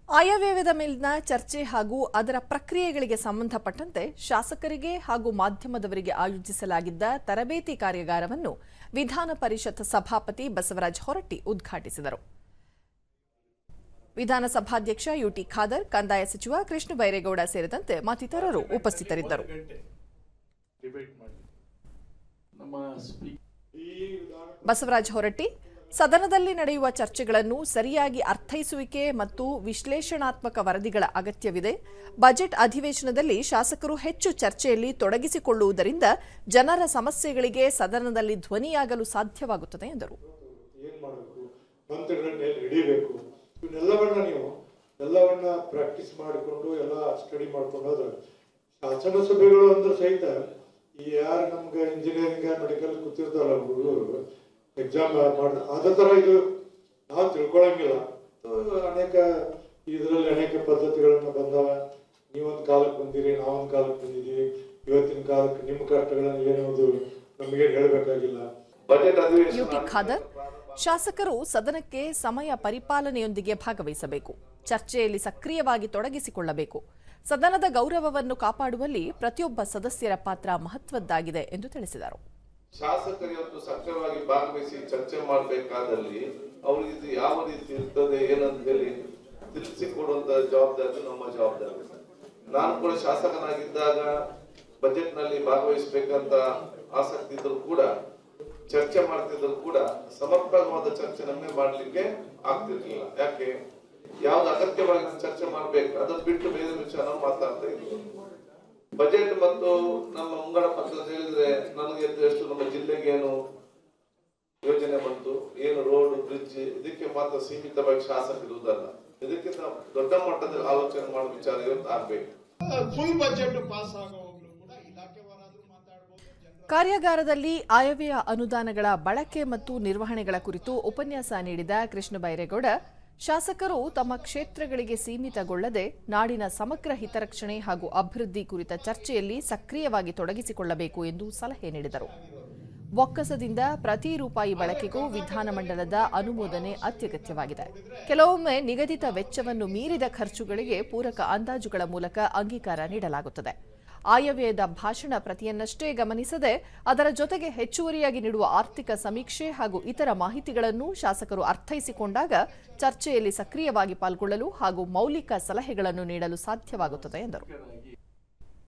ಆಯವ್ಯಯದ ಮೇಲಿನ ಚರ್ಚೆ ಹಾಗೂ ಅದರ ಪ್ರಕ್ರಿಯೆಗಳಿಗೆ ಸಂಬಂಧಪಟ್ಟಂತೆ ಶಾಸಕರಿಗೆ ಹಾಗೂ ಮಾಧ್ಯಮದವರಿಗೆ ಆಯೋಜಿಸಲಾಗಿದ್ದ ತರಬೇತಿ ಕಾರ್ಯಾಗಾರವನ್ನು ವಿಧಾನ ಪರಿಷತ್ ಸಭಾಪತಿ ಬಸವರಾಜ ಹೊರಟ್ಟಿ ಉದ್ಘಾಟಿಸಿದರು ವಿಧಾನಸಭಾಧ್ಯಕ್ಷ ಯುಟಿ ಖಾದರ್ ಕಂದಾಯ ಸಚಿವ ಕೃಷ್ಣ ಬೈರೇಗೌಡ ಸೇರಿದಂತೆ ಮತ್ತಿತರರು ಉಪಸ್ಥಿತರಿದ್ದರು ಡಿಬೇಟ್ ಮಾಡಿ ನಮ್ಮ ಸ್ಪೀಕ್ ಬಸವರಾಜ ಹೊರಟ್ಟಿ ಸದನದಲ್ಲಿ ನಡೆಯುವ ಚರ್ಚೆಗಳನ್ನು ಸರಿಯಾಗಿ ಅರ್ಥೈಸುವಿಕೆ ಮತ್ತು ವಿಶ್ಲೇಷಣಾತ್ಮಕ ವರದಿಗಳ ಅಗತ್ಯವಿದೆ ಬಜೆಟ್ ಅಧಿವೇಶನದಲ್ಲಿ ಶಾಸಕರು ಹೆಚ್ಚು ಚರ್ಚೆಯಲ್ಲಿ ತೊಡಗಿಸಿಕೊಳ್ಳುವುದರಿಂದ ಜನರ ಸಮಸ್ಯೆಗಳಿಗೆ ಸದನದಲ್ಲಿ ಧ್ವನಿಯಾಗಲು ಸಾಧ್ಯವಾಗುತ್ತದೆ ಎಂದರು ಏನ್ ಮಾಡಬೇಕು ಮಂತ್ರಿಗಳನ್ನ ಎಲ್ಲಿ ಹಿಡಿಬೇಕು ಇವನ್ನೆಲ್ಲವನ್ನ ನೀವು ಎಲ್ಲವನ್ನ ಪ್ರಾಕ್ಟೀಸ್ ಮಾಡಿಕೊಂಡು ಎಲ್ಲ ಸ್ಟಡಿ ಮಾಡ್ಕೊಂಡು ಹೋದ್ರೆ ಶಾಸನ ಸಭೆಗಳು ಅಂದ್ರೆ ಸಹಿತ ಈ ಯಾರು ನಮ್ಗೆ ಇಂಜಿನಿಯರಿಂಗ್ ಮೆಡಿಕಲ್ ಕೂತಿರ್ತಾರಲ್ಲ ಹುಡುಗರು ಎಕ್ಸಾಮ್ ಮಾಡ ಅದೇ ತರ ಇದು ನಾವು ತಿಳ್ಕೊಳಂಗಿಲ್ಲ ಇದು ಅನೇಕ ಇದರಲ್ಲಿ ಅನೇಕ ಪದ್ಧತಿಗಳನ್ನ ಬಂದಾವ ನೀವೊಂದು ಕಾಲಕ್ಕೆ ಬಂದಿರಿ ನಾವೊಂದು ಕಾಲಕ್ಕೆ ಬಂದಿದ್ದೀವಿ ಇವತ್ತಿನ ಕಾಲಕ್ಕೆ ನಿಮ್ಮ ಕಷ್ಟಗಳನ್ನು ಏನದು ನಮಗೆ ಹೇಳಬೇಕಾಗಿಲ್ಲ ಬಜೆಟ್ ಅಧಿವೇಶನ ಯುಟಿ ಖಾದರ್ ಶಾಸಕರು ಸದನಕ್ಕೆ ಸಮಯ ಪರಿಪಾಲನೆಯೊಂದಿಗೆ ಭಾಗವಹಿಸಬೇಕು ಚರ್ಚೆಯಲ್ಲಿ ಸಕ್ರಿಯವಾಗಿ ತೊಡಗಿಸಿಕೊಳ್ಳಬೇಕು ಸದನದ ಗೌರವವನ್ನು ಕಾಪಾಡುವಲ್ಲಿ ಪ್ರತಿಯೊಬ್ಬ ಸದಸ್ಯರ ಪಾತ್ರ ಮಹತ್ವದ್ದಾಗಿದೆ ಎಂದು ತಿಳಿಸಿದರು ಶಾಸಕರು ಇವತ್ತು ಸಕ್ರಿಯವಾಗಿ ಭಾಗವಹಿಸಿ ಚರ್ಚೆ ಮಾಡಬೇಕಾದಲ್ಲಿ ಅವ್ರಿಗೆ ಇದು ಯಾವ ರೀತಿ ಇರ್ತದೆ ಏನಂತ ಹೇಳಿ ತಿಳಿಸಿಕೊಡುವಂತ ಜವಾಬ್ದಾರಿ ನಮ್ಮ ಜವಾಬ್ದಾರಿ ನಾನು ಕೂಡ ಶಾಸಕನಾಗಿದ್ದಾಗ ಬಜೆಟ್ ನಲ್ಲಿ ಭಾಗವಹಿಸಬೇಕಂತ ಆಸಕ್ತಿ ಇದ್ರೂ ಕೂಡ ಚರ್ಚೆ ಮಾಡ್ತಿದ್ರು ಕೂಡ ಸಮರ್ಪಕವಾದ ಚರ್ಚೆ ನಮಗೆ ಮಾಡ್ಲಿಕ್ಕೆ ಆಗ್ತಿರ್ಲಿಲ್ಲ ಯಾಕೆ ಯಾವ್ದು ಅಗತ್ಯವಾಗಿ ನಾವು ಚರ್ಚೆ ಮಾಡ್ಬೇಕು ಅದನ್ನ ಬಿಟ್ಟು ಬೇರೆ ವಿಷಯ ನಾವು ಮಾತಾಡ್ತಾ ಇದ್ವಿ ಬಜೆಟ್ ಮತ್ತು ನಮ್ಮ ಮುಂಗಡ ಪತ್ರ ಹೇಳಿದ್ರೆ ನನಗೆ ಎಷ್ಟು ನಮ್ಮ ಜಿಲ್ಲೆಗೆ ಏನು ಯೋಜನೆ ಬಂತು ಏನು ರೋಡ್ ಬ್ರಿಡ್ಜ್ ಇದಕ್ಕೆ ಮಾತ್ರ ಸೀಮಿತವಾಗಿ ಶಾಸಕರಿರುವುದಲ್ಲ ಇದಕ್ಕಿಂತ ದೊಡ್ಡ ಮಟ್ಟದಲ್ಲಿ ಆಲೋಚನೆ ಮಾಡುವ ವಿಚಾರ ಇವತ್ತು ಆಗ್ಬೇಕು ಫುಲ್ ಬಜೆಟ್ ಪಾಸ್ ಆಗೋವಾಗ್ಲೂ ಕೂಡ ಇಲಾಖೆವಾರಾದ್ರೂ ಮಾತಾಡ್ಬೋದು ಜನರ ಕಾರ್ಯಾಗಾರದಲ್ಲಿ ಆಯವ್ಯಯ ಅನುದಾನಗಳ ಬಳಕೆ ಮತ್ತು ನಿರ್ವಹಣೆಗಳ ಕುರಿತು ಉಪನ್ಯಾಸ ನೀಡಿದ ಕೃಷ್ಣ ಬೈರೇಗೌಡ ಶಾಸಕರು ತಮ್ಮ ಕ್ಷೇತ್ರಗಳಿಗೆ ಸೀಮಿತಗೊಳ್ಳದೆ ನಾಡಿನ ಸಮಗ್ರ ಹಿತರಕ್ಷಣೆ ಹಾಗೂ ಅಭಿವೃದ್ಧಿ ಕುರಿತ ಚರ್ಚೆಯಲ್ಲಿ ಸಕ್ರಿಯವಾಗಿ ತೊಡಗಿಸಿಕೊಳ್ಳಬೇಕು ಎಂದು ಸಲಹೆ ನೀಡಿದರು ಬೊಕ್ಕಸದಿಂದ ಪ್ರತಿ ರೂಪಾಯಿ ಬಳಕೆಗೂ ವಿಧಾನಮಂಡಲದ ಅನುಮೋದನೆ ಅತ್ಯಗತ್ಯವಾಗಿದೆ ಕೆಲವೊಮ್ಮೆ ನಿಗದಿತ ವೆಚ್ಚವನ್ನು ಮೀರಿದ ಖರ್ಚುಗಳಿಗೆ ಪೂರಕ ಅಂದಾಜುಗಳ ಮೂಲಕ ಅಂಗೀಕಾರ ನೀಡಲಾಗುತ್ತದೆ ಆಯವ್ಯಯದ ಭಾಷಣ ಪ್ರತಿಯನ್ನಷ್ಟೇ ಗಮನಿಸದೆ ಅದರ ಜೊತೆಗೆ ಹೆಚ್ಚುವರಿಯಾಗಿ ನೀಡುವ ಆರ್ಥಿಕ ಸಮೀಕ್ಷೆ ಹಾಗೂ ಇತರ ಮಾಹಿತಿಗಳನ್ನು ಶಾಸಕರು ಅರ್ಥೈಸಿಕೊಂಡಾಗ ಚರ್ಚೆಯಲ್ಲಿ ಸಕ್ರಿಯವಾಗಿ ಪಾಲ್ಗೊಳ್ಳಲು ಹಾಗೂ ಮೌಲಿಕ ಸಲಹೆಗಳನ್ನು ನೀಡಲು ಸಾಧ್ಯವಾಗುತ್ತದೆ ಎಂದರು